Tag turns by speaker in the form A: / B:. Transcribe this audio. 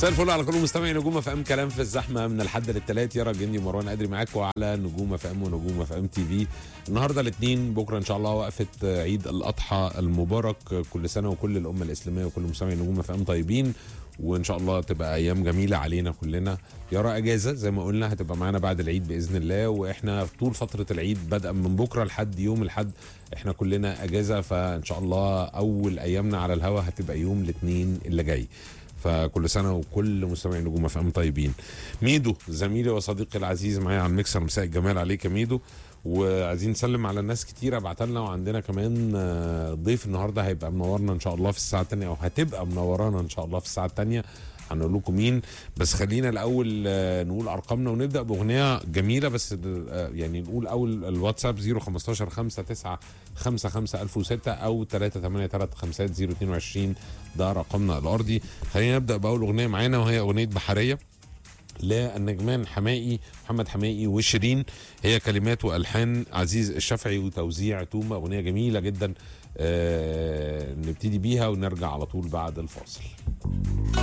A: مساء الفل على كل مستمعي نجوم اف ام كلام في الزحمه من الحد للثلاث يارا جندي ومروان قادري معاكم على نجوم اف ام ونجوم اف ام تي في النهارده الاثنين بكره ان شاء الله وقفه عيد الاضحى المبارك كل سنه وكل الامه الاسلاميه وكل مستمعي نجوم اف ام طيبين وان شاء الله تبقى ايام جميله علينا كلنا يارا اجازه زي ما قلنا هتبقى معانا بعد العيد باذن الله واحنا طول فتره العيد بدءا من بكره لحد يوم الحد احنا كلنا اجازه فان شاء الله اول ايامنا على الهوا هتبقى يوم الاثنين اللي جاي فكل سنه وكل مستمعي نجوم اف ام طيبين ميدو زميلي وصديقي العزيز معايا على المكسر مساء الجمال عليك يا ميدو وعايزين نسلم على ناس كتيره بعت لنا وعندنا كمان آه، ضيف النهارده هيبقى منورنا ان شاء الله في الساعه الثانيه او هتبقى منورانا ان شاء الله في الساعه الثانيه هنقول لكم مين بس خلينا الاول آه، نقول ارقامنا ونبدا باغنيه جميله بس آه، يعني نقول اول الواتساب 015 59 55 1006 او 383 022 ده رقمنا الارضي خلينا نبدا باول اغنيه معانا وهي اغنيه بحريه للنجمان حمائي محمد حمائي وشيرين هي كلمات والحان عزيز الشافعي وتوزيع تومه اغنيه جميله جدا آه نبتدي بيها ونرجع على طول بعد الفاصل